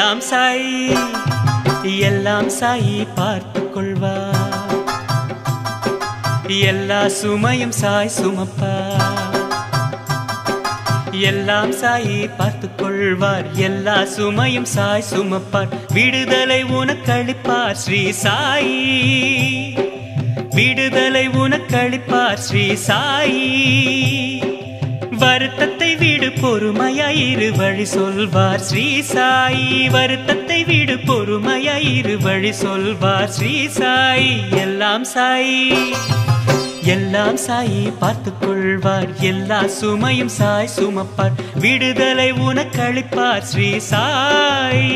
எல்லாம் சாய் எல்லாம் சாயி பார்த்துக் கொள்வார் எல்லா சுமையும் சாய் சுமப்பா எல்லாம் சாயி பார்த்துக் கொள்வார் எல்லா சுமையும் சாய் சுமப்பார் விடுதலை உனக்களிப்பார் ஸ்ரீ சாயி விடுதலை உனக்களிப்பார் ஸ்ரீ சாயி வருத்தத்தை விடு பொறுமையாயிரு வழி சொல்வார் ஸ்ரீ சாயி வருத்தத்தை விடு பொறுமையாயிரு வழி சொல்வார் ஸ்ரீ சாயி எல்லாம் சாயி எல்லாம் சாயி பார்த்துக் கொள்வார் எல்லா சுமையும் சாய் சுமப்பார் விடுதலை உனக்களிப்பார் ஸ்ரீ சாயி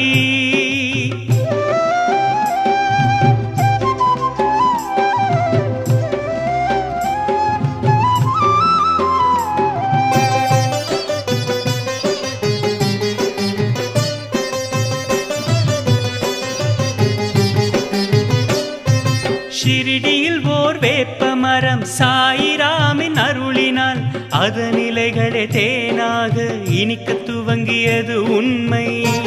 ஷிரிடியில் ஓர் வேப்ப மரம் சாயிராமின் அருளினால் அதன் இலைகளே தேனாக இனிக்க துவங்கியது உண்மை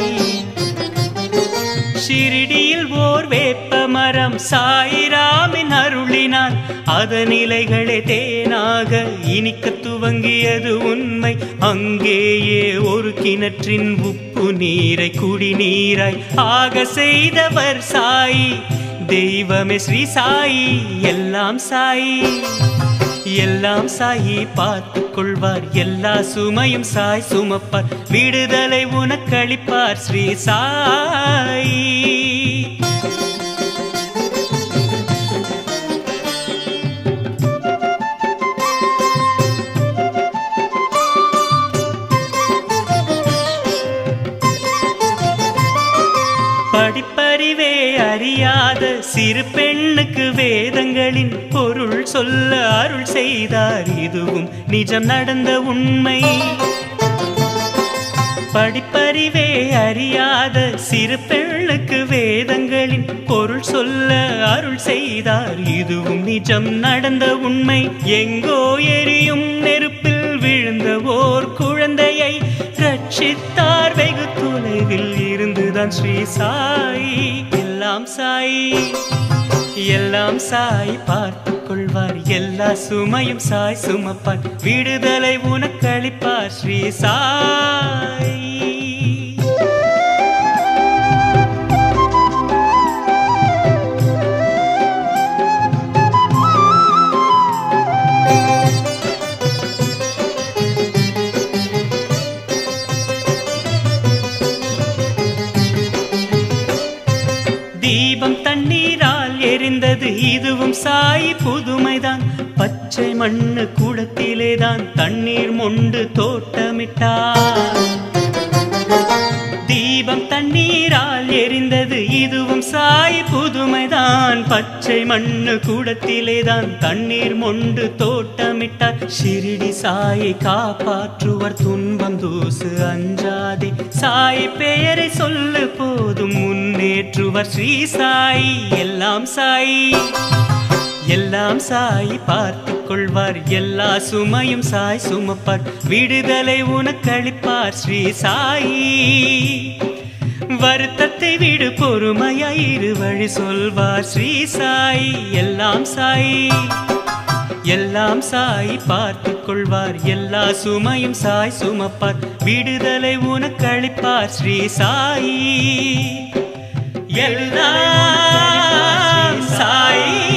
ஷிரிடியில் ஓர் வேப்ப மரம் சாயிராமின் அருளினால் அதன் இலைகளே தேனாக இனிக்க துவங்கியது உண்மை அங்கேயே ஒரு கிணற்றின் உப்பு நீரை குடிநீராய் ஆக செய்தவர் சாயி தெய்வமே ஸ்ரீ சாயி எல்லாம் சாயி எல்லாம் சாயி பார்த்துக் கொள்வார் எல்லா சுமையும் சாய் சுமப்பார் விடுதலை உனக்களிப்பார் ஸ்ரீ சாயி படிப்பறிவே அறியாத சிறு பெண்ணுக்கு வேதங்களின் பொருள் சொல்ல அருள் செய்தார் இதுவும் நிஜம் நடந்த உண்மை படிப்பறிவே அறியாத சிறு பெண்ணுக்கு வேதங்களின் பொருள் சொல்ல அருள் செய்தார் இதுவும் நிஜம் நடந்த உண்மை எங்கோ எரியும் நெருப்பில் விழுந்த ஓர் குழந்தையை ரட்சித்தார் வெகு தொலைவில் இருந்துதான் ஸ்ரீ சாயி எல்லாம் சாயி எல்லாம் சாய் பார்த்துக் கொள்வார் எல்லா சுமையும் சாய் சுமப்பார் விடுதலை உனக்களிப்பார் ஸ்ரீ சாய் தீபம் தண்ணீரால் எரிந்தது இதுவும் சாய் புதுமைதான் பச்சை மண்ணு கூடத்திலேதான் தண்ணீர் மொண்டு தோட்டமிட்டார் தீபம் தண்ணீரால் எரிந்தது இதுவும் சாய் புதுமைதான் பச்சை மண்ணு கூடத்திலேதான் தண்ணீர் மொண்டு தோட்டமிட்டார் ஷிரிடி சாயை காப்பாற்றுவர் துன்பம் தூசு அஞ்சாதே சாய் பெயரை சொல்லு போதும் முன்னேற்றுவர் ஸ்ரீ சாய் எல்லாம் சாய் எல்லாம் சாய் பார்த்துக் கொள்வார் எல்லா சுமையும் சாய் சுமப்பார் விடுதலை உனக்களிப்பார் ஸ்ரீ சாயி வருத்தத்தை விடு பொறுமையாயிரு வழி சொல்வார் ஸ்ரீ சாய் எல்லாம் சாய் எல்லாம் சாய் பார்த்துக் கொள்வார் எல்லா சுமையும் சாய் சுமப்பார் விடுதலை உனக்களிப்பார் ஸ்ரீ சாயி எல்லாம் சாயி